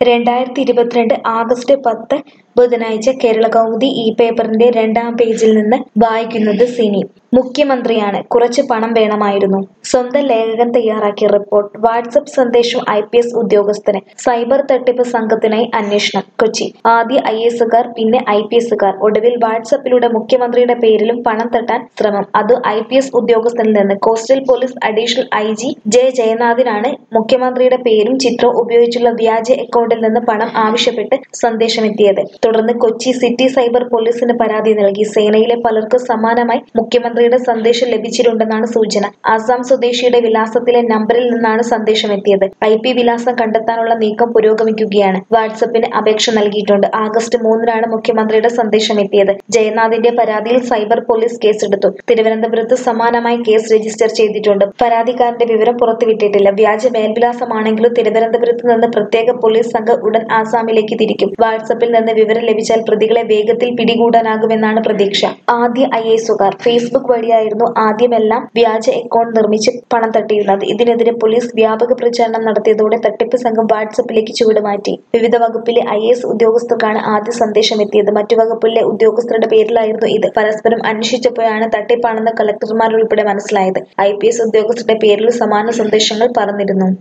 രണ്ടായിരത്തി ഇരുപത്തിരണ്ട് ആഗസ്റ്റ് പത്ത് ബുധനാഴ്ച കേരളകൗമുദി ഈ പേപ്പറിന്റെ രണ്ടാം പേജിൽ നിന്ന് വായിക്കുന്നത് സിനി മുഖ്യമന്ത്രിയാണ് കുറച്ച് പണം വേണമായിരുന്നു സ്വന്തം ലേഖകൻ തയ്യാറാക്കിയ റിപ്പോർട്ട് വാട്സപ്പ് സന്ദേശം ഐ പി എസ് ഉദ്യോഗസ്ഥന് സൈബർ തട്ടിപ്പ് സംഘത്തിനായി അന്വേഷണം കൊച്ചി ആദ്യ ഐ എസുകാർ പിന്നെ ഐ പി എസുകാർ ഒടുവിൽ വാട്സപ്പിലൂടെ മുഖ്യമന്ത്രിയുടെ പേരിലും പണം തട്ടാൻ ശ്രമം അത് ഐ പി എസ് ഉദ്യോഗസ്ഥനിൽ നിന്ന് coastal police additional I G J ജയനാഥിനാണ് മുഖ്യമന്ത്രിയുടെ പേരും ചിത്രവും ഉപയോഗിച്ചുള്ള വ്യാജ അക്കൗണ്ടിൽ നിന്ന് പണം ആവശ്യപ്പെട്ട് സന്ദേശമെത്തിയത് തുടർന്ന് കൊച്ചി സിറ്റി സൈബർ പോലീസിന് പരാതി നൽകി സേനയിലെ പലർക്കും സമാനമായി മുഖ്യമന്ത്രിയുടെ സന്ദേശം ലഭിച്ചിട്ടുണ്ടെന്നാണ് സൂചന ആസാം സ്വദേശിയുടെ വിലാസത്തിലെ നമ്പറിൽ നിന്നാണ് സന്ദേശം എത്തിയത് ഐ പി വിലാസം കണ്ടെത്താനുള്ള നീക്കം പുരോഗമിക്കുകയാണ് വാട്സപ്പിന് അപേക്ഷ നൽകിയിട്ടുണ്ട് ആഗസ്റ്റ് മൂന്നിനാണ് മുഖ്യമന്ത്രിയുടെ സന്ദേശം എത്തിയത് ജയനാഥിന്റെ പരാതിയിൽ സൈബർ പോലീസ് കേസെടുത്തു തിരുവനന്തപുരത്ത് സമാനമായി കേസ് രജിസ്റ്റർ ചെയ്തിട്ടുണ്ട് പരാതിക്കാരന്റെ വിവരം പുറത്തുവിട്ടിട്ടില്ല വ്യാജ മേൽവിലാസമാണെങ്കിലും തിരുവനന്തപുരത്ത് നിന്ന് പ്രത്യേക പോലീസ് സംഘം ഉടൻ ആസാമിലേക്ക് തിരിക്കും വാട്സപ്പിൽ നിന്ന് വിവരം ലഭിച്ചാൽ പ്രതികളെ വേഗത്തിൽ പിടികൂടാനാകുമെന്നാണ് പ്രതീക്ഷ ആദ്യ ഐ എസുകാർ ഫേസ്ബുക്ക് വഴിയായിരുന്നു ആദ്യമെല്ലാം വ്യാജ അക്കൗണ്ട് നിർമ്മിച്ച് പണം തട്ടിയിരുന്നത് ഇതിനെതിരെ പോലീസ് വ്യാപക പ്രചാരണം നടത്തിയതോടെ തട്ടിപ്പ് സംഘം വാട്സപ്പിലേക്ക് ചുവടുമാറ്റി വിവിധ വകുപ്പിലെ ഐ എസ് ഉദ്യോഗസ്ഥർക്കാണ് ആദ്യ സന്ദേശം എത്തിയത് മറ്റു വകുപ്പിലെ ഉദ്യോഗസ്ഥരുടെ പേരിലായിരുന്നു ഇത് പരസ്പരം അന്വേഷിച്ചപ്പോഴാണ് തട്ടിപ്പാണെന്ന് കളക്ടർമാർ ഉൾപ്പെടെ മനസ്സിലായത് ഐ പി എസ് ഉദ്യോഗസ്ഥരുടെ പേരിൽ സമാന സന്ദേശങ്ങൾ പറന്നിരുന്നു